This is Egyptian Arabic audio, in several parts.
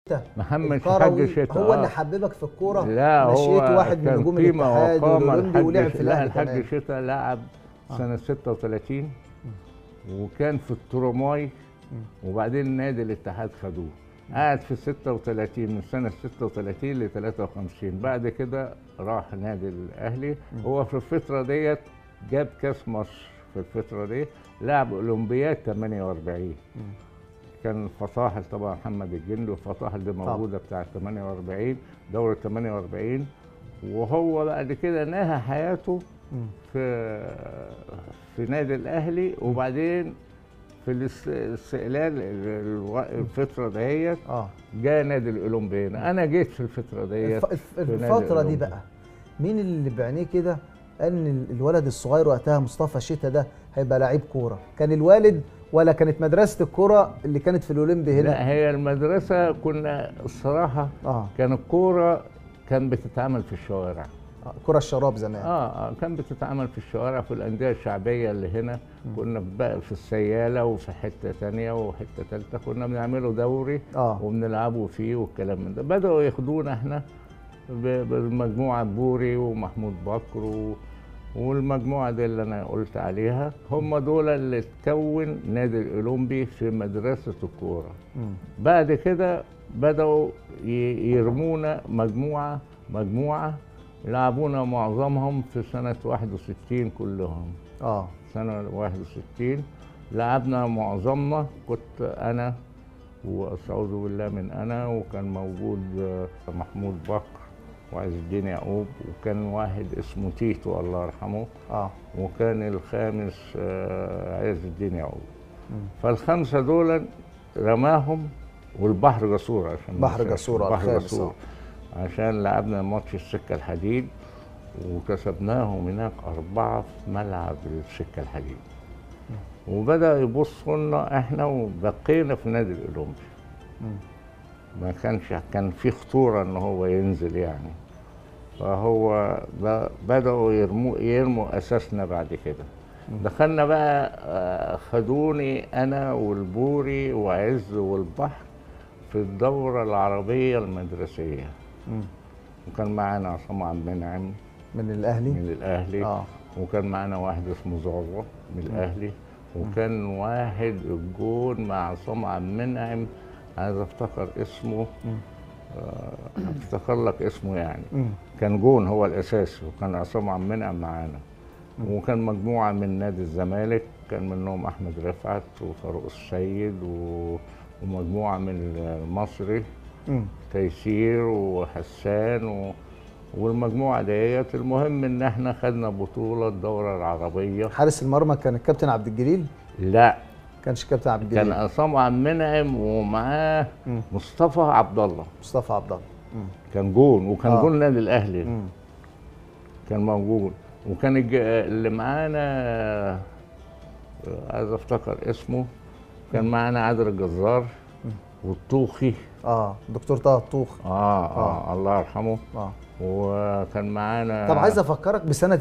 شتا محمد الكروي حاج شتا هو آه. اللي حببك في الكوره لا هو مشيت واحد من كان نجوم قيمة الاتحاد وقامة والاولمبي الحاج ولعب في لا الاهلي الحاج كمان شتا لعب سنة 36 وكان في الترماي وبعدين نادي الاتحاد خدوه قعد في 36 من سنة 36 ل 53 بعد كده راح نادي الأهلي هو في الفترة ديت جاب كاس مصر في الفترة دي لعب أولمبياد 48 كان فصاحل طبعا محمد الجندي والفصاحل دي موجودة بتاعة 48 دورة 48 وهو بعد كده نهى حياته في في نادي الأهلي وبعدين في الاس- الاستقلال ال- الو- الفترة ديت اه جاء نادي الأولمبي هنا أنا جيت في الفترة ديت الف- الف- في نادي الفتره دي الأولمبي. بقى مين اللي بعينيه كده قال ان ال- الولد الصغير وقتها مصطفى شتا ده هيبقى لعيب كوره كان الوالد ولا كانت مدرسه الكوره اللي كانت في الاولمبي هنا لا هي المدرسة كنا الصراحة اه كان الكورة كان بتتعمل في الشوارع آه، كره الشراب زمان اه اه كان بتتعمل في الشوارع في الانديه الشعبيه اللي هنا كنا بقى في السياله وفي حته تانية وحته تالتة كنا بنعمله دوري اه وبنلعبوا فيه والكلام من ده بداوا ياخدونا احنا ب- بالمجموعه بوري ومحمود بكر و والمجموعه دي اللي انا قلت عليها هم دول اللي تكون نادي الاولمبي في مدرسه الكوره مم. بعد كده بدأوا ي- يرمونا مجموعة مجموعة لعبونا معظمهم في سنة 61 كلهم اه سنة 61 لعبنا معظمنا كنت أنا وأستعوذ بالله من أنا وكان موجود آه، محمود بكر وعز الدين يعقوب وكان واحد اسمه تيتو الله يرحمه اه وكان الخامس آه، عز الدين يعقوب مم. فالخمسه دول رماهم والبحر جسور عشان ما بحر ننساش، جسور، البحر الخامس، جسور عشان لعبنا ماتش السكه الحديد وكسبناهم هناك أربعة في ملعب السكة الحديد وبدأ يبصوا لنا احنا وبقينا في نادي الأولمبي مم. ما كانش كان في خطورة ان هو ينزل يعني فهو ب- بدأوا يرموا يرموا أساسنا بعد كده دخلنا بقى آه، خدوني أنا والبوري وعز والبحر في الدورة العربية المدرسية مم. وكان معانا عصام عبد المنعم من الاهلي من الأهلي اه وكان معانا واحد اسمه زعبة من الأهلي وكان واحد الجون مع عصام عبد المنعم عايز افتكر اسمه مم. آه، افتكر لك اسمه يعني مم. كان جون هو الاساسي وكان عصام عبد المنعم معانا وكان مجموعه من نادي الزمالك كان منهم احمد رفعت وفاروق السيد و... ومجموعه من المصري مم. تيسير وحسان و... والمجموعه ديت المهم ان احنا خدنا بطوله الدوره العربيه حارس المرمى كان الكابتن عبد الجليل لا كانش كابتن عبد كان الجليل عصام عبد المنعم ومعاه مم. مصطفى عبد الله مصطفى عبد الله مم. كان جون وكان آه. جون النادي الاهلي مم. كان موجود وكان الج- اللي معانا آه، عايز افتكر اسمه كان معانا عادل الجزار والطوخي اه دكتور طه الطوخ آه, اه الله يرحمه اه وكان معانا طب عايز افكرك بسنه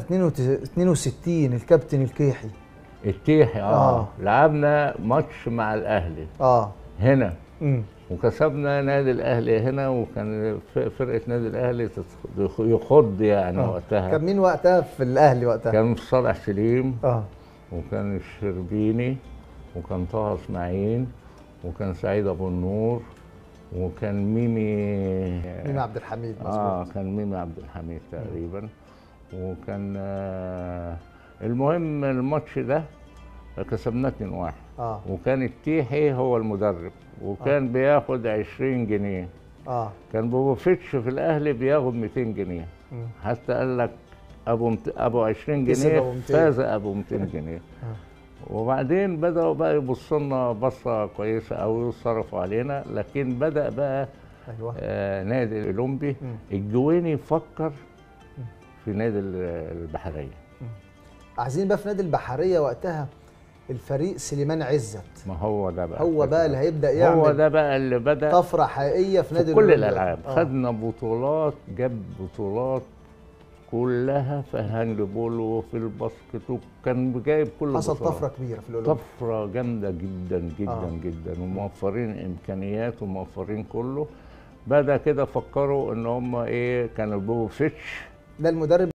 62 الكابتن الكيحي التيحي آه, آه. لعبنا ماتش مع الاهلي اه هنا امم وكسبنا نادي الاهلي هنا وكان ف- فرقه نادي الاهلي تتخ- يخض يعني آه. وقتها كان مين وقتها في الاهلي وقتها كان صالح سليم اه وكان الشربيني وكان طه اسماعيل وكان سعيد ابو النور وكان ميمي مين عبد الحميد مظبوط اه كان ميمي عبد الحميد تقريبا وكان آه المهم الماتش ده كسبناه 2-1 اه وكان التيحي هو المدرب وكان بياخد 20 جنيه اه كان بوفيتش في الاهلي بياخد 200 جنيه مم. حتى قال لك ابو مت... ابو 20 كسب جنيه أبو 200. فاز ابو 200 جنيه وبعدين بداوا بقى يبصوا لنا بصه كويسه قوي وصرفوا علينا لكن بدا بقى ايوه آه نادي الاولمبي مم. الجويني فكر في نادي ال- البحريه عايزين بقى في نادي البحريه وقتها الفريق سليمان عزت ما هو ده بقى هو بقى اللي هيبدا هو يعمل ده بقى اللي بدا طفره حقيقيه في نادي في كل الأولمبي. الالعاب آه. خدنا بطولات جاب بطولات كلها في الهاندبول وفي الباسكت وكان جايب كل حصل البطولات. طفره كبيره في الاولمبي طفره جامده جدا جدا آه. جدا وموفرين امكانيات وموفرين كله بدا كده فكروا ان هم ايه كانوا بيجيبوا فيتش ده المدرب